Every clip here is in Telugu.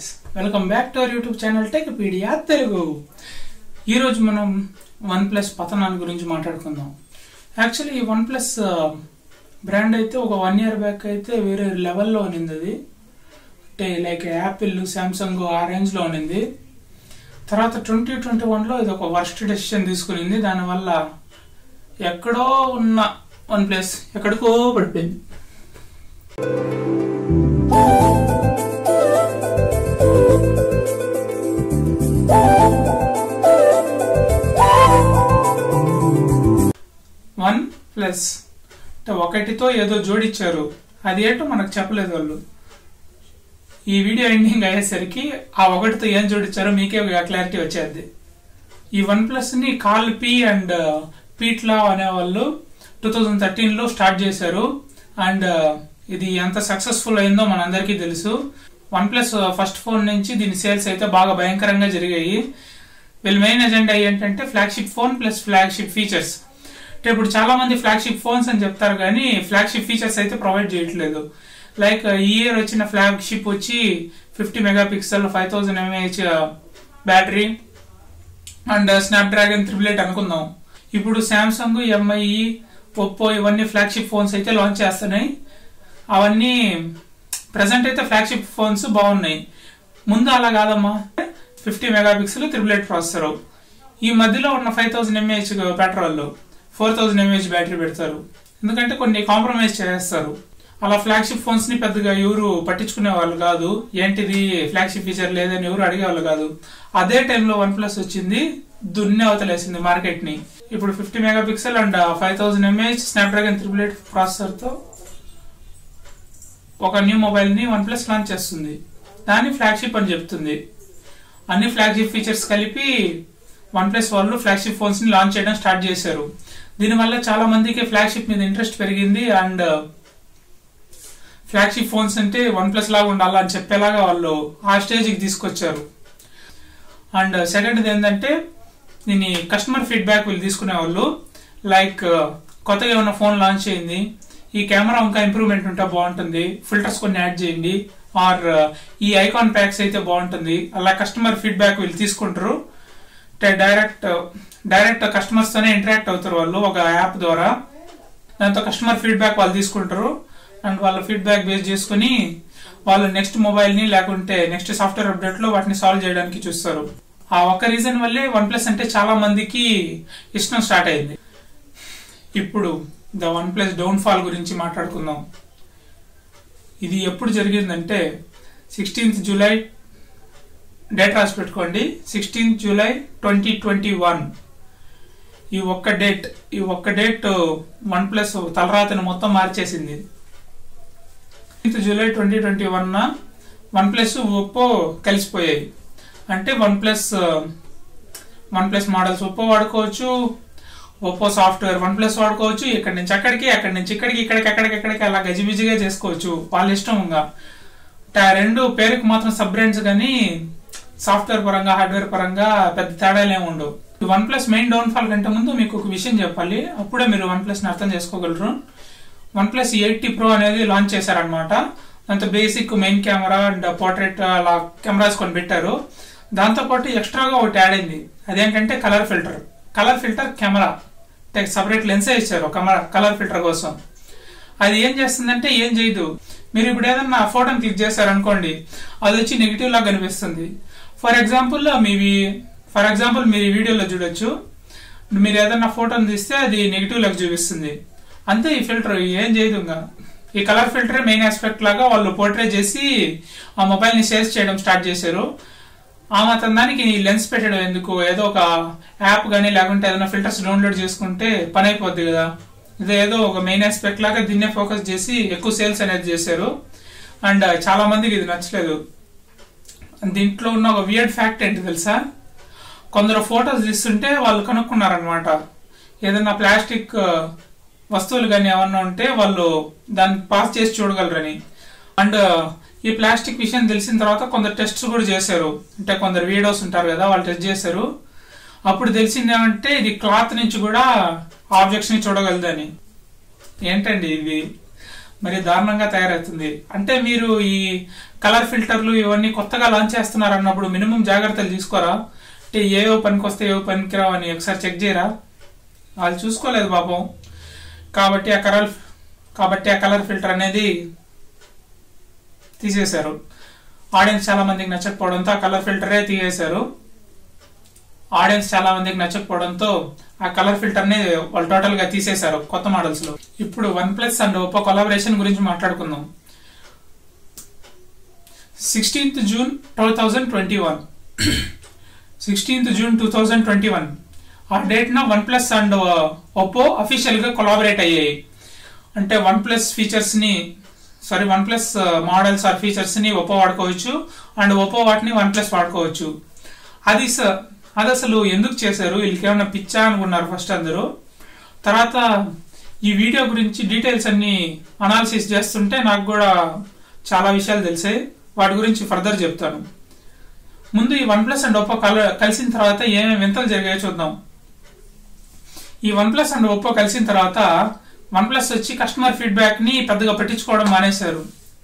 Guys welcome back to our YouTube channel Techpedia Telugu ఈరోజు మనం వన్ ప్లస్ పతనాన్ని గురించి మాట్లాడుకుందాం యాక్చువల్లీ ఈ వన్ ప్లస్ బ్రాండ్ అయితే ఒక వన్ ఇయర్ బ్యాక్ అయితే వేరే లెవెల్లో ఉన్నింది అది అంటే లైక్ యాపిల్ శాంసంగ్ ఆ రేంజ్లో ఉన్నింది తర్వాత ట్వంటీ ట్వంటీ వన్లో ఇది ఒక వర్స్ట్ డెసిషన్ తీసుకునింది దానివల్ల ఎక్కడో ఉన్న వన్ ప్లస్ ఎక్కడికో పడిపోయింది వన్ ప్లస్ అంటే ఒకటితో ఏదో జోడించారు అది ఏంటో మనకు చెప్పలేదు వాళ్ళు ఈ వీడియో ఎండింగ్ అయ్యేసరికి ఆ ఒకటితో ఏం జోడించారో మీకే క్లారిటీ వచ్చేది ఈ వన్ ప్లస్ ని కాల్ పి అండ్ పీట్లా అనేవాళ్ళు టూ థౌజండ్ థర్టీన్ లో స్టార్ట్ చేశారు అండ్ ఇది ఎంత సక్సెస్ఫుల్ అయిందో మనందరికీ తెలుసు వన్ ప్లస్ ఫస్ట్ ఫోన్ నుంచి దీని సేల్స్ అయితే బాగా భయంకరంగా జరిగాయి వీళ్ళ మెయిన్ ఎజెండా ఏంటంటే flagship phone plus flagship features అంటే ఇప్పుడు చాలా మంది ఫ్లాగ్షిప్ ఫోన్స్ అని చెప్తారు కానీ ఫ్లాగ్షిప్ ఫీచర్స్ అయితే ప్రొవైడ్ చేయట్లేదు లైక్ ఈ ఇయర్ వచ్చిన ఫ్లాగ్షిప్ వచ్చి fifty mega megapixel five thousand mAh battery and Snapdragon triple eight అనుకుందాం ఇప్పుడు శాంసంగ్ ఎంఐ ఒప్పో ఇవన్నీ ఫ్లాగ్షిప్ ఫోన్స్ అయితే లాంచ్ చేస్తున్నాయి అవన్నీ ప్రజెంట్ అయితే ఫ్లాగ్షిప్ ఫోన్స్ బాగున్నాయి ముందు అలా కాదమ్మా fifty mega pixel triple eight processor ఈ మధ్యలో ఉన్న five thousand mAh petrol four thousand mAh battery పెడతారు ఎందుకంటే కొన్ని కాంప్రమైజ్ చేస్తారు అలా ఫ్లాగ్షిప్ ఫోన్స్ ని పెద్దగా ఎవరు పట్టించుకునే వాళ్ళు కాదు ఏంటిది ఫ్లాగ్షిప్ ఫీచర్ లేదని ఎవరు అడిగేవాళ్ళు కాదు అదే టైంలో వన్ ప్లస్ వచ్చింది దున్నే అవతలేసింది మార్కెట్ ని ఇప్పుడు fifty mega pixel and five thousand mAh Snapdragon triple eight processor తో ఒక న్యూ మొబైల్ ని వన్ ప్లస్ లాంచ్ చేస్తుంది దాన్ని ఫ్లాగ్షిప్ అని చెప్తుంది అన్ని ఫ్లాగ్షిప్ ఫీచర్స్ కలిపి వన్ ప్లస్ వాళ్ళు ఫ్లాగ్షిప్ ఫోన్స్ ని లాంచ్ చేయడం స్టార్ట్ చేశారు దీనివల్ల చాలా మందికి ఫ్లాగ్షిప్ మీద ఇంట్రెస్ట్ పెరిగింది అండ్ ఫ్లాగ్షిప్ ఫోన్స్ అంటే వన్ ప్లస్ లాగా ఉండాలి అని చెప్పేలాగా వాళ్ళు ఆ స్టేజ్కి తీసుకొచ్చారు అండ్ సెకండ్ ఏంటంటే దీని కస్టమర్ ఫీడ్బ్యాక్ వీళ్ళు తీసుకునే వాళ్ళు లైక్ కొత్తగా ఏమైనా ఫోన్ లాంచ్ అయింది ఈ కెమెరా ఇంకా ఇంప్రూవ్మెంట్ ఉంటే బాగుంటుంది ఫిల్టర్స్ కొన్ని యాడ్ చేయండి ఆర్ ఈ ఐకాన్ ప్యాక్స్ అయితే బాగుంటుంది అలా కస్టమర్ ఫీడ్బ్యాక్ వీళ్ళు తీసుకుంటారు డైరెక్ట్ డైరెక్ట్ కస్టమర్స్ తోనే ఇంటరాక్ట్ అవుతారు వాళ్ళు ఒక యాప్ ద్వారా దాంతో కస్టమర్ ఫీడ్బ్యాక్ వాళ్ళు తీసుకుంటారు అండ్ వాళ్ళ ఫీడ్బ్యాక్ బేస్ చేసుకుని వాళ్ళు నెక్స్ట్ మొబైల్ ని లేకుంటే నెక్స్ట్ సాఫ్ట్వేర్ అప్డేట్ లో వాటిని సాల్వ్ చేయడానికి చూస్తారు ఆ ఒక్క రీజన్ వల్లే వన్ ప్లస్ అంటే చాలా మందికి ఇష్టం స్టార్ట్ అయింది ఇప్పుడు the OnePlus downfall గురించి మాట్లాడుకుందాం ఇది ఎప్పుడు జరిగిందంటే సిక్స్టీన్త్ జూలై డేట్ రాసి పెట్టుకోండి sixteenth July twenty twenty one ఈ ఒక్క డేట్ ఈ ఒక్క డేట్ వన్ ప్లస్ తలరాతను మొత్తం మార్చేసింది July twenty twenty one OnePlus Oppo కలిసిపోయాయి అంటే OnePlus OnePlus models Oppo వాడుకోవచ్చు ఒప్పో సాఫ్ట్వేర్ వన్ ప్లస్ వాడుకోవచ్చు ఇక్కడి నుంచి అక్కడికి అక్కడి నుంచి ఇక్కడికి ఇక్కడికి ఎక్కడికి ఎక్కడికి అలా గజిబిజిగా చేసుకోవచ్చు వాళ్ళ ఇష్టం ఇంకా ఆ రెండు పేరుకి మాత్రం సబ్ బ్రాండ్స్ కానీ సాఫ్ట్వేర్ పరంగా హార్డ్వేర్ పరంగా పెద్ద తేడాలు ఏమి ఉండవు OnePlus main downfall కంటే ముందు మీకు ఒక విషయం చెప్పాలి అప్పుడే మీరు వన్ ప్లస్ ని అర్థం చేసుకోగలరు వన్ ప్లస్ ఎయిటీ ప్రో అనేది లాంచ్ చేశారనమాట దాంతో basic main camera and portrait అలా కెమెరాస్ కొని పెట్టారు దాంతో పాటు ఎక్స్ట్రాగా ఒకటి యాడ్ అయింది అదేంటంటే colour filter colour filter camera separate లెన్సే ఇచ్చారు కెమెరా కలర్ ఫిల్టర్ కోసం అది ఏం చేస్తుందంటే ఏం చేయదు మీరు ఇప్పుడు ఏదన్నా ఫోటోని క్లిక్ చేశారనుకోండి అది వచ్చి నెగిటివ్ లాగా కనిపిస్తుంది ఫర్ ఎగ్జాంపుల్ మీవి ఫర్ ఎగ్జాంపుల్ మీరు ఈ వీడియోలో చూడొచ్చు మీరు ఏదన్నా ఫోటోని తీస్తే అది నెగిటివ్ లాగా చూపిస్తుంది అంతే ఈ ఫిల్టర్ ఏం చేయదు ఇంకా ఈ కలర్ ఫిల్టర్ మెయిన్ ఆస్పెక్ట్ లాగా వాళ్ళు పోర్ట్రే చేసి ఆ మొబైల్ ని సేల్స్ చేయడం స్టార్ట్ చేశారు ఆ మాత్రం దానికి లెన్స్ పెట్టడం ఎందుకు ఏదో ఒక యాప్ కానీ లేకుంటే ఏదైనా ఫిల్టర్స్ డౌన్లోడ్ చేసుకుంటే పని అయిపోద్ది కదా ఇది ఏదో ఒక మెయిన్ ఆస్పెక్ట్ లాగా దీన్నే ఫోకస్ చేసి ఎక్కువ సేల్స్ అనేది చేశారు అండ్ చాలా మందికి ఇది నచ్చలేదు దీంట్లో ఉన్న ఒక వియర్డ్ ఫ్యాక్ట్ ఏంటి తెలుసా కొందరు ఫొటోస్ తీస్తుంటే వాళ్ళు కనుక్కున్నారనమాట ఏదైనా ప్లాస్టిక్ వస్తువులు కానీ ఏమన్నా ఉంటే వాళ్ళు దాన్ని పాస్ చేసి చూడగలరని అండ్ ఈ ప్లాస్టిక్ విషయం తెలిసిన తర్వాత కొందరు టెస్ట్స్ కూడా చేశారు అంటే కొందరు వీడియోస్ ఉంటారు కదా వాళ్ళు టెస్ట్ చేశారు అప్పుడు తెలిసింది ఏమంటే ఇది క్లాత్ నుంచి కూడా ఆబ్జెక్ట్స్ ని చూడగలదని ఏంటండి ఇది మరి దారుణంగా తయారవుతుంది అంటే మీరు ఈ కలర్ ఫిల్టర్లు ఇవన్నీ కొత్తగా లాంచ్ చేస్తున్నారు అన్నప్పుడు మినిమం జాగ్రత్తలు తీసుకోరా అంటే ఏవో పనికి వస్తే ఏవో పనికిరావు అని ఒకసారి చెక్ చేయరా వాళ్ళు చూసుకోలేదు పాపం కాబట్టి ఆ కలర్ కాబట్టి ఆ కలర్ ఫిల్టర్ అనేది తీసేశారు ఆడియన్స్ చాలా మందికి నచ్చకపోవడంతో ఆ కలర్ ఫిల్టరే తీసేశారు ఆడియన్స్ చాలా మందికి నచ్చకపోవడంతో ఆ కలర్ ఫిల్టర్ ని వాళ్ళు టోటల్ గా తీసేశారు కొత్త మోడల్స్ లో ఇప్పుడు OnePlus and Oppo collaboration గురించి మాట్లాడుకుందాం sixteenth June two thousand twenty one sixteenth June two thousand twenty one ఆ డేట్ న OnePlus and Oppo official గా కొలాబరేట్ అయ్యాయి అంటే వన్ ప్లస్ ఫీచర్స్ ని sorry OnePlus models or features ని ఒప్పో వాడుకోవచ్చు అండ్ ఒప్పో వాటిని వన్ ప్లస్ వాడుకోవచ్చు అది స- అది అసలు ఎందుకు చేశారు వీళ్ళకి ఏమైనా పిచ్చా అనుకున్నారు ఫస్ట్ అందరూ తర్వాత ఈ వీడియో గురించి డీటెయిల్స్ అన్ని అనాలిసిస్ చేస్తుంటే నాకు కూడా చాలా విషయాలు తెలిసాయి వాటి గురించి ఫర్దర్ చెప్తాను ముందు ఈ వన్ ప్లస్ అండ్ ఒప్పో కల కలిసిన తర్వాత ఏమేమి వింతలు జరిగాయో చూద్దాం ఈ వన్ ప్లస్ అండ్ ఒప్పో కలిసిన తర్వాత వన్ ప్లస్ వచ్చి కస్టమర్ ఫీడ్బ్యాక్ ని పెద్దగా పట్టించుకోవడం మానేశారు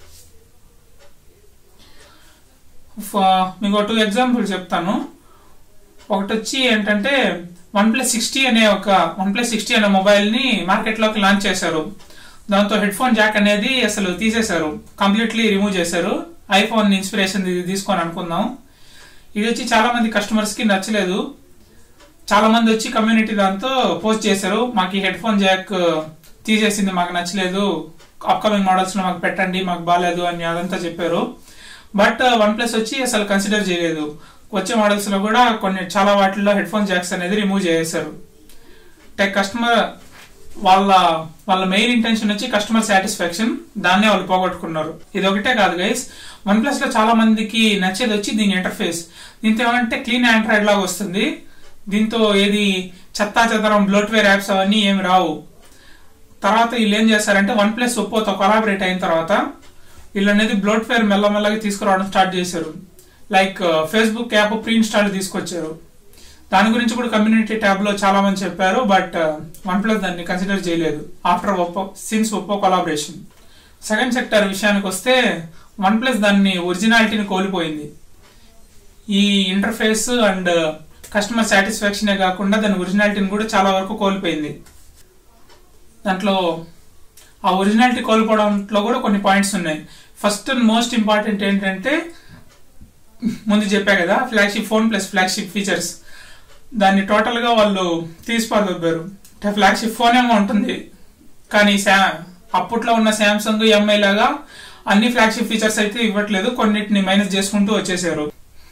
ఫ- మీకు టూ ఎగ్జాంపుల్ చెప్తాను ఒకటి వచ్చి ఏంటంటే వన్ ప్లస్ సిక్స్టీ అనే ఒక వన్ ప్లస్ సిక్స్టీ అనే మొబైల్ ని మార్కెట్ లోకి లాంచ్ చేశారు దాంతో హెడ్ ఫోన్ జాక్ అనేది అసలు తీసేశారు కంప్లీట్లీ రిమూవ్ చేశారు ఐఫోన్ ఇన్స్పిరేషన్ తీసుకొని అనుకుందాం ఇది వచ్చి చాలా మంది కస్టమర్స్ కి నచ్చలేదు చాలా మంది వచ్చి కమ్యూనిటీ దాంతో పోస్ట్ చేశారు మాకు ఈ హెడ్ ఫోన్ జాక్ తీసేసింది మాకు నచ్చలేదు అప్కమింగ్ మోడల్స్ లో మాకు పెట్టండి మాకు బాగాలేదు అని అదంతా చెప్పారు బట్ వన్ ప్లస్ వచ్చి అసలు కన్సిడర్ చేయలేదు వచ్చే మోడల్స్ లో కూడా కొన్ని చాలా వాటిల్లో హెడ్ ఫోన్ జాక్స్ అనేది రిమూవ్ చేసేసారు టెక్ కస్టమర్ వాళ్ళ వాళ్ళ మెయిన్ ఇంటెన్షన్ వచ్చి కస్టమర్ సాటిస్ఫాక్షన్ దాన్నే వాళ్ళు పోగొట్టుకున్నారు ఇది ఒకటే కాదు గైస్ వన్ ప్లస్ లో చాలా మందికి నచ్చేది వచ్చి దీని ఇంటర్ఫేస్ దీంతో ఏమంటే క్లీన్ ఆండ్రాయిడ్ లాగా వస్తుంది దీంతో ఏది చెత్తా చెదరం బ్లోట్వేర్ యాప్స్ అవన్నీ ఏమి రావు తర్వాత వీళ్ళు ఏం చేశారంటే వన్ ప్లస్ ఒప్పోతో కొలాబరేట్ అయిన తర్వాత వీళ్ళు అనేది బ్లోట్వేర్ మెల్లమెల్లగా తీసుకురావడం స్టార్ట్ చేశారు like Facebook app pre install తీసుకొచ్చారు దాని గురించి కూడా కమ్యూనిటీ ట్యాబ్ లో చాలా మంది చెప్పారు బట్ వన్ ప్లస్ దాన్ని కన్సిడర్ చేయలేదు after Oppo since Oppo collaboration second sector విషయానికి వస్తే వన్ ప్లస్ దాన్ని ఒరిజినాలిటీని కోల్పోయింది ఈ ఇంటర్ఫేస్ అండ్ కస్టమర్ సాటిస్ఫాక్షనే కాకుండా దాని ఒరిజినాలిటీని కూడా చాలా వరకు కోల్పోయింది దాంట్లో ఆ ఒరిజినాలిటీ కోల్పోవడంలో కూడా కొన్ని పాయింట్స్ ఉన్నాయి ఫస్ట్ అండ్ మోస్ట్ ఇంపార్టెంట్ ఏంటంటే ముందు చెప్పా కదా flagship phone plus flagship features దాన్ని టోటల్ గా వాళ్ళు తీసి పారదొబ్బారు అంటే ఫ్లాగ్షిప్ ఫోన్ ఏమో ఉంటుంది కానీ శా అప్పట్లో ఉన్న శాంసంగ్ ఎంఐ లాగా అన్ని ఫ్లాగ్షిప్ ఫీచర్స్ అయితే ఇవ్వట్లేదు కొన్నిటిని మైనస్ చేసుకుంటూ వచ్చేసారు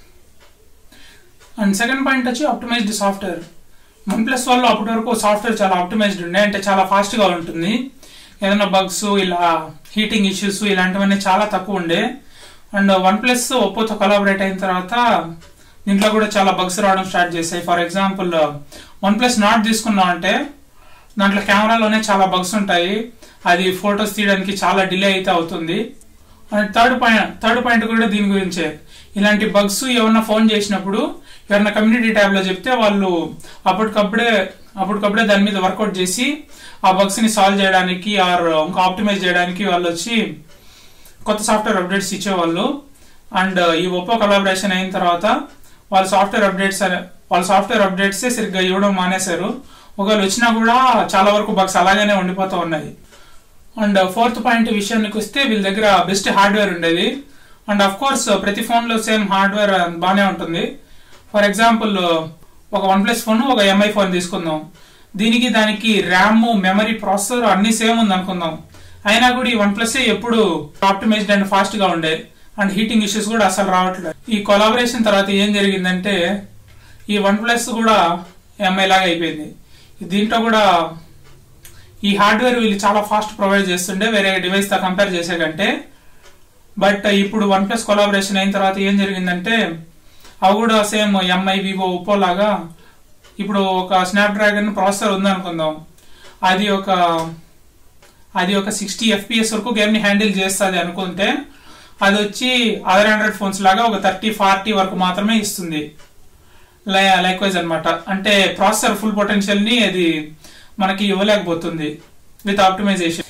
అండ్ సెకండ్ పాయింట్ వచ్చి ఆప్టిమైజ్డ్ సాఫ్ట్వేర్ వన్ ప్లస్ వాళ్ళు అప్పటి వరకు సాఫ్ట్వేర్ చాలా ఆప్టిమైజ్డ్ ఉండే అంటే చాలా ఫాస్ట్ గా ఉంటుంది ఏదైనా బగ్స్ ఇలా హీటింగ్ ఇష్యూస్ ఇలాంటివన్నీ చాలా తక్కువ ఉండే అండ్ వన్ ప్లస్ ఒప్పోతో కొలాబరేట్ అయిన తర్వాత దీంట్లో కూడా చాలా బగ్స్ రావడం స్టార్ట్ చేశాయి for example OnePlus Nord తీసుకున్నాం అంటే దాంట్లో కెమెరాలోనే చాలా బగ్స్ ఉంటాయి అది ఫొటోస్ తీయడానికి చాలా డిలే అయితే అవుతుంది and third point third point కూడా దీని గురించే ఇలాంటి బగ్స్ ఏమన్నా ఫోన్ చేసినప్పుడు ఎవరన్నా కమ్యూనిటీ ట్యాబ్ లో చెప్తే వాళ్ళు అప్పటికప్పుడే అప్పటికప్పుడే దాని మీద వర్కౌట్ చేసి ఆ బగ్స్ ని సాల్వ్ చేయడానికి ఆర్ ఇంకా ఆప్టిమైజ్ చేయడానికి వాళ్ళు వచ్చి కొత్త సాఫ్ట్వేర్ అప్డేట్స్ ఇచ్చేవాళ్ళు అండ్ ఈ ఒప్పో కొలాబరేషన్ అయిన తర్వాత వాళ్ళ సాఫ్ట్వేర్ అప్డేట్స్ వాళ్ళ సాఫ్ట్వేర్ అప్డేట్స్ సరిగ్గా ఇవ్వడం మానేశారు ఒకవేళ వచ్చినా కూడా చాలా వరకు బగ్స్ అలాగనే ఉండిపోతూ ఉన్నాయి అండ్ ఫోర్త్ పాయింట్ విషయానికి వస్తే వీళ్ళ దగ్గర బెస్ట్ హార్డ్వేర్ ఉండేది అండ్ అఫ్ కోర్స్ ప్రతి ఫోన్ లో సేమ్ హార్డ్వేర్ బాగానే ఉంటుంది ఫర్ ఎగ్జాంపుల్ ఒక వన్ ప్లస్ ఫోన్ ఒక ఎంఐ ఫోన్ తీసుకుందాం దీనికి దానికి ర్యామ్ మెమరీ ప్రాసెసర్ అన్ని సేమ్ ఉంది అనుకుందాం అయినా కూడా ఈ వన్ ప్లస్ ఎప్పుడు ఆప్టిమైజ్డ్ అండ్ ఫాస్ట్ గా ఉండే అండ్ హీటింగ్ ఇష్యూస్ కూడా అసలు రావట్లేదు ఈ కొలాబరేషన్ తర్వాత ఏం జరిగిందంటే ఈ వన్ ప్లస్ కూడా ఎంఐ లాగా అయిపోయింది దీంట్లో కూడా ఈ హార్డ్వేర్ వీళ్ళు చాలా ఫాస్ట్ ప్రొవైడ్ చేస్తుండే వేరే డివైస్ తో కంపేర్ చేసే కంటే బట్ ఇప్పుడు వన్ ప్లస్ కొలాబరేషన్ అయిన తర్వాత ఏం జరిగిందంటే అవి కూడా సేమ్ ఎంఐ వివో ఒప్పో లాగా ఇప్పుడు ఒక స్నాప్ డ్రాగన్ ప్రాసెసర్ ఉందనుకుందాం అది ఒక అది ఒక సిక్స్టీ ఎఫ్పిఎస్ వరకు గేమ్ ని హ్యాండిల్ చేస్తుంది అనుకుంటే అది వచ్చి అదర్ ఆండ్రాయిడ్ ఫోన్స్ లాగా ఒక థర్టీ ఫార్టీ వరకు మాత్రమే ఇస్తుంది లైక్ వైజ్ అనమాట అంటే ప్రాసెసర్ ఫుల్ పొటెన్షియల్ ని అది మనకి ఇవ్వలేకపోతుంది with optimisation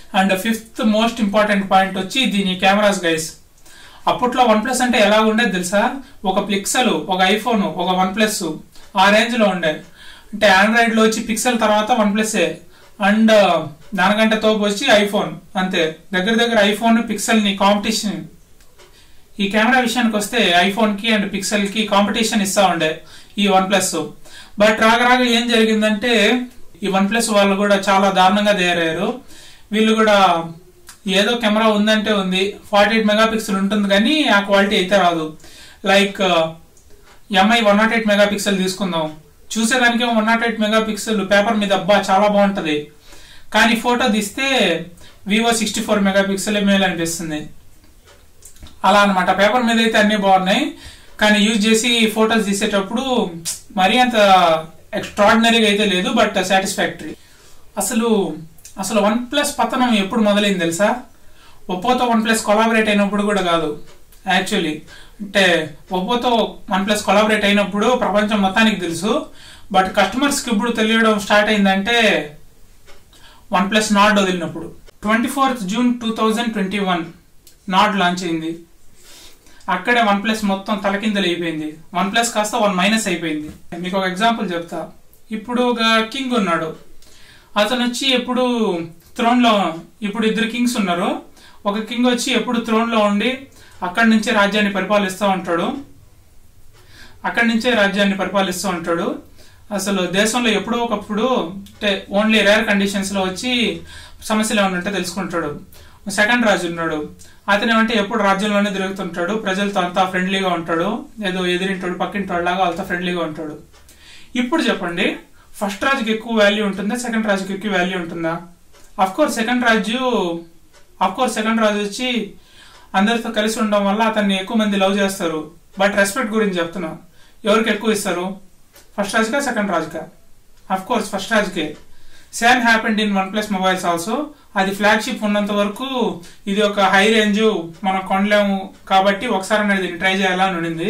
and fifth most important point వచ్చి దీని కెమెరాస్ గైస్ అప్పట్లో వన్ ప్లస్ అంటే ఎలా ఉండేది తెలుసా ఒక పిక్సెల్ ఒక ఐఫోన్ ఒక వన్ ప్లస్ ఆ రేంజ్ లో ఉండే అంటే ఆండ్రాయిడ్ లో వచ్చి పిక్సెల్ తర్వాత వన్ ప్లస్ అండ్ దానికంటే తోపు వచ్చి ఐఫోన్ అంతే దగ్గర దగ్గర ఐఫోన్ పిక్సెల్ ని కాంపిటీషన్ ఈ కెమెరా విషయానికి వస్తే ఐఫోన్ కి అండ్ పిక్సెల్ కి కాంపిటీషన్ ఇస్తా ఉండే ఈ వన్ ప్లస్ బట్ రాగా రాగా ఏం జరిగిందంటే ఈ వన్ ప్లస్ వాళ్ళు కూడా చాలా దారుణంగా తయారయ్యారు వీళ్ళు కూడా ఏదో కెమెరా ఉందంటే ఉంది ఫార్టీ ఎయిట్ మెగా పిక్సెల్ ఉంటుంది కానీ ఆ క్వాలిటీ అయితే రాదు like Mi one nought eight mega pixel తీసుకుందాం చూసేదానికి one nought eight mega pixel paper మీద అబ్బా చాలా బాగుంటది కానీ ఫోటో తీస్తే Vivo sixty four mega pixel మేల్ అనిపిస్తుంది అలా అనమాట పేపర్ మీద అయితే అన్ని బాగున్నాయి కానీ యూజ్ చేసి ఫొటోస్ తీసేటప్పుడు మరీ అంత ఎక్స్ట్రాడినరీగా అయితే లేదు బట్ సాటిస్ఫాక్టరీ అసలు అసలు వన్ ప్లస్ పతనం ఎప్పుడు మొదలైంది తెలుసా ఒప్పోతో వన్ ప్లస్ కొలాబరేట్ అయినప్పుడు కూడా కాదు యాక్చువల్లీ అంటే ఒప్పోతో వన్ ప్లస్ కొలాబరేట్ అయినప్పుడు ప్రపంచం మొత్తానికి తెలుసు బట్ కస్టమర్స్కి ఇప్పుడు తెలియడం స్టార్ట్ అయిందంటే వన్ ప్లస్ నాట్ వదిలినప్పుడు twenty fourth June two thousand twenty one Nord launch అయింది అక్కడే వన్ ప్లస్ మొత్తం తలకిందలు అయిపోయింది వన్ ప్లస్ కాస్త వన్ మైనస్ అయిపోయింది మీకు ఒక ఎగ్జాంపుల్ చెప్తా ఇప్పుడు ఒక కింగ్ ఉన్నాడు అతను వచ్చి ఎప్పుడు థ్రోన్ లో ఇప్పుడు ఇద్దరు కింగ్స్ ఉన్నారు ఒక కింగ్ వచ్చి ఎప్పుడు థ్రోన్ లో ఉండి అక్కడి నుంచే రాజ్యాన్ని పరిపాలిస్తూ ఉంటాడు అక్కడి నుంచే రాజ్యాన్ని పరిపాలిస్తూ ఉంటాడు అసలు దేశంలో ఎప్పుడో ఒకప్పుడు అంటే ఓన్లీ రేర్ కండిషన్స్ లో వచ్చి సమస్యలు ఏమైనా ఉంటే తెలుసుకుంటాడు సెకండ్ రాజు ఉన్నాడు అతను ఏమంటే ఎప్పుడు రాజ్యంలోనే తిరుగుతుంటాడు ప్రజలతో అంతా ఫ్రెండ్లీగా ఉంటాడు ఏదో ఎదిరింటాడు పక్కింటాడు లాగా వాళ్ళతో ఫ్రెండ్లీగా ఉంటాడు ఇప్పుడు చెప్పండి ఫస్ట్ రాజుకి ఎక్కువ వాల్యూ ఉంటుందా సెకండ్ రాజుకి ఎక్కువ వాల్యూ ఉంటుందా అఫ్ కోర్స్ సెకండ్ రాజు అఫ్ కోర్స్ సెకండ్ రాజు వచ్చి అందరితో కలిసి ఉండడం వల్ల అతన్ని ఎక్కువ మంది లవ్ చేస్తారు బట్ రెస్పెక్ట్ గురించి చెప్తున్నా ఎవరికి ఎక్కువ ఇస్తారు ఫస్ట్ రాజుకా సెకండ్ రాజుకా అఫ్ కోర్స్ ఫస్ట్ రాజుకే same happened in OnePlus mobiles also అది ఫ్లాగ్షిప్ ఉన్నంత వరకు ఇది ఒక హై రేంజ్ మనం కొనలేము కాబట్టి ఒకసారి అనేది దీన్ని ట్రై చేయాలని ఉండింది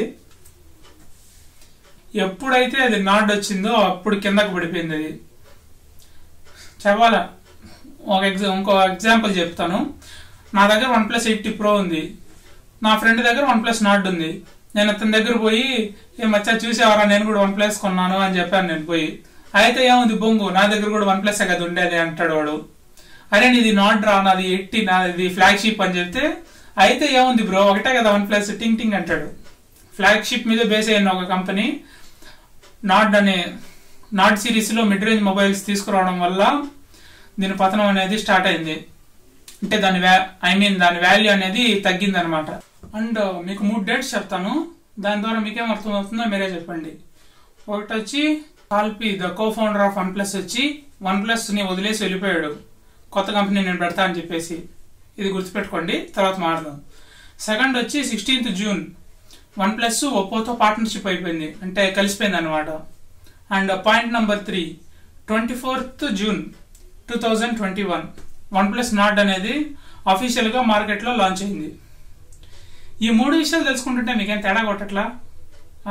ఎప్పుడైతే అది నాడ్ వచ్చిందో అప్పుడు కిందకు పడిపోయింది అది చెప్పాలా ఒక ఎగ్జా ఇంకో ఎగ్జాంపుల్ చెప్తాను నా దగ్గర వన్ ప్లస్ ఎయిటీ ప్రో ఉంది నా ఫ్రెండ్ దగ్గర వన్ ప్లస్ నాట్ ఉంది నేను అతని దగ్గర పోయి ఏ మచ్చా చూసేవారా నేను కూడా వన్ ప్లస్ కొన్నాను అని చెప్పాను నేను పోయి అయితే ఏముంది బొంగు నా దగ్గర కూడా వన్ ప్లస్ కదా ఉండేది అంటాడు వాడు అరే నీది నాట్ రా నాది ఎట్టి నాది ఫ్లాగ్షిప్ అని చెప్తే అయితే ఏముంది బ్రో ఒకటే కదా వన్ ప్లస్ టింగ్ టింగ్ అంటాడు ఫ్లాగ్షిప్ మీద బేస్ అయిన ఒక కంపెనీ నాట్ అనే నాట్ సిరీస్ లో మిడ్ రేంజ్ మొబైల్స్ తీసుకురావడం వల్ల దీని పతనం అనేది స్టార్ట్ అయింది అంటే దాని వ్యా ఐ మీన్ దాని వాల్యూ అనేది తగ్గింది అనమాట అండ్ మీకు మూడు డేట్స్ చెప్తాను దాని ద్వారా మీకేం అర్థమవుతుందో మీరే చెప్పండి ఒకటి వచ్చి Carl Pei the co founder of OnePlus వచ్చి వన్ ప్లస్ ని వదిలేసి వెళ్ళిపోయాడు కొత్త కంపెనీ నేను పెడతా అని చెప్పేసి ఇది గుర్తుపెట్టుకోండి తర్వాత మాట్లాడదాం సెకండ్ వచ్చి సిక్స్టీన్త్ జూన్ వన్ ప్లస్ ఒప్పోతో పార్ట్నర్షిప్ అయిపోయింది అంటే కలిసిపోయింది అనమాట and point number three twenty fourth June two thousand twenty one OnePlus Nord అనేది అఫీషియల్గా మార్కెట్లో లాంచ్ అయింది ఈ మూడు విషయాలు తెలుసుకుంటుంటే మీకేం తేడా కొట్టట్లా ఆ?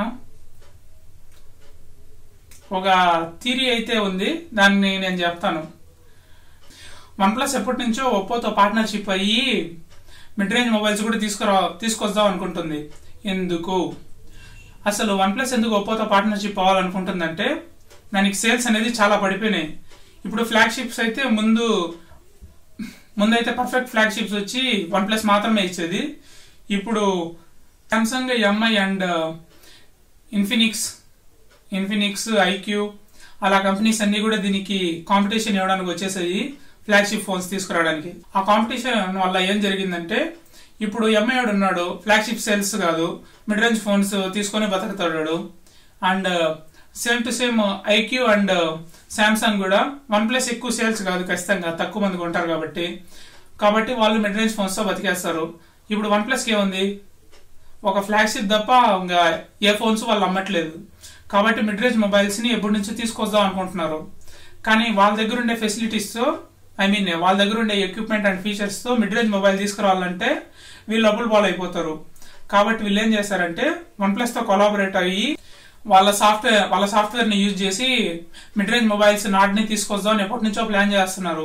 ఒక థీరీ అయితే ఉంది దాన్ని నేను చెప్తాను వన్ ప్లస్ ఎప్పటి నుంచో ఒప్పోతో పార్ట్నర్షిప్ అయ్యి మిడ్ రేంజ్ మొబైల్స్ కూడా తీసుకురా తీసుకొద్దాం అనుకుంటుంది ఎందుకు అసలు వన్ ప్లస్ ఎందుకు ఒప్పోతో పార్ట్నర్షిప్ అవ్వాలనుకుంటుందంటే దానికి సేల్స్ అనేది చాలా పడిపోయినాయి ఇప్పుడు ఫ్లాగ్షిప్స్ అయితే ముందు ముందైతే పర్ఫెక్ట్ ఫ్లాగ్షిప్స్ వచ్చి వన్ ప్లస్ మాత్రమే ఇచ్చేది ఇప్పుడు Samsung Mi and Infinix Infinix iQOO అలా కంపెనీస్ అన్ని కూడా దీనికి కాంపిటీషన్ ఇవ్వడానికి వచ్చేసాయి ఫ్లాగ్షిప్ ఫోన్స్ తీసుకురావడానికి ఆ కాంపిటీషన్ వల్ల ఏం జరిగిందంటే ఇప్పుడు ఎంఐ ఉన్నాడు ఫ్లాగ్షిప్ సేల్స్ కాదు మిడ్ రేంజ్ ఫోన్స్ తీసుకొని బతుకుతాడు and same to same iQOO and Samsung కూడా వన్ ప్లస్ ఎక్కువ సేల్స్ కాదు ఖచ్చితంగా తక్కువ మంది కొంటారు కాబట్టి కాబట్టి వాళ్ళు మిడ్ రేంజ్ ఫోన్స్ తో బతికేస్తారు ఇప్పుడు వన్ ప్లస్ ఏముంది ఒక ఫ్లాగ్షిప్ తప్ప ఇంకా ఏ ఫోన్స్ వాళ్ళు అమ్మట్లేదు కాబట్టి మిడ్ రేంజ్ మొబైల్స్ ని ఎప్పటి నుంచో తీసుకొద్దాం అనుకుంటున్నారు కానీ వాళ్ళ దగ్గర ఉండే ఫెసిలిటీస్ తో ఐ మీన్ వాళ్ళ దగ్గర ఉండే ఎక్విప్మెంట్ అండ్ ఫీచర్స్ తో మిడ్ రేంజ్ మొబైల్ తీసుకురావాలంటే వీళ్ళు అప్పులు పాలు అయిపోతారు కాబట్టి వీళ్ళు ఏం చేశారంటే వన్ ప్లస్ తో కొలాబరేట్ అయ్యి వాళ్ళ సాఫ్ట్వేర్ వాళ్ళ సాఫ్ట్వేర్ ని యూజ్ చేసి మిడ్ రేంజ్ మొబైల్స్ నాట్ ని తీసుకొద్దాం అని ఎప్పటి నుంచో ప్లాన్ చేస్తున్నారు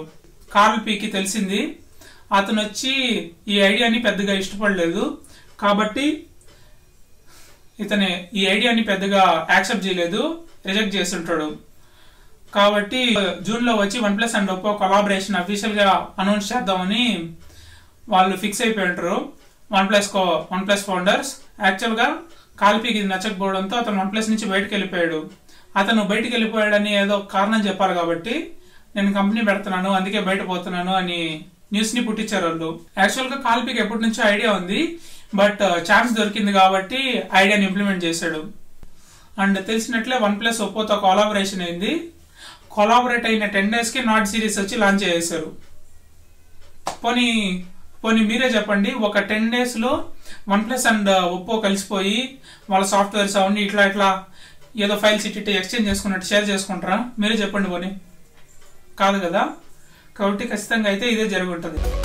కార్ల్ పీకి తెలిసింది అతను వచ్చి ఈ ఐడియాని పెద్దగా ఇష్టపడలేదు కాబట్టి ఇతని ఈ ఐడియాని పెద్దగా యాక్సెప్ట్ చేయలేదు రిజెక్ట్ చేసి ఉంటాడు కాబట్టి జూన్ లో వచ్చి OnePlus and Oppo collaboration official గా అనౌన్స్ చేద్దామని వాళ్ళు ఫిక్స్ అయిపోయి ఉంటారు OnePlus co OnePlus founders actual గా కాల్పీకి ఇది నచ్చకపోవడంతో అతను వన్ ప్లస్ నుంచి బయటకు వెళ్ళిపోయాడు అతను బయటకు వెళ్ళిపోయాడని ఏదో కారణం చెప్పాలి కాబట్టి నేను కంపెనీ పెడుతున్నాను అందుకే బయట పోతున్నాను అని న్యూస్ ని పుట్టించారు వాళ్ళు యాక్చువల్ గా కాల్పీకి ఎప్పటి నుంచో ఐడియా ఉంది బట్ ఛాన్స్ దొరికింది కాబట్టి ఐడియాని ఇంప్లిమెంట్ చేశాడు అండ్ తెలిసినట్లే వన్ ప్లస్ ఒప్పోతో కొలాబరేషన్ అయింది కొలాబరేట్ అయిన టెన్ డేస్ కి నాట్ సిరీస్ వచ్చి లాంచ్ చేశారు పోనీ పోనీ మీరే చెప్పండి ఒక టెన్ డేస్ లో వన్ ప్లస్ అండ్ ఒప్పో కలిసిపోయి వాళ్ళ సాఫ్ట్వేర్స్ అవన్నీ ఇట్లా ఇట్లా ఏదో ఫైల్స్ ఇట్టి ఎక్స్చేంజ్ చేసుకున్నట్టు షేర్ చేసుకుంటారా మీరే చెప్పండి పోనీ కాదు కదా కాబట్టి ఖచ్చితంగా అయితే ఇదే జరుగుంటుంది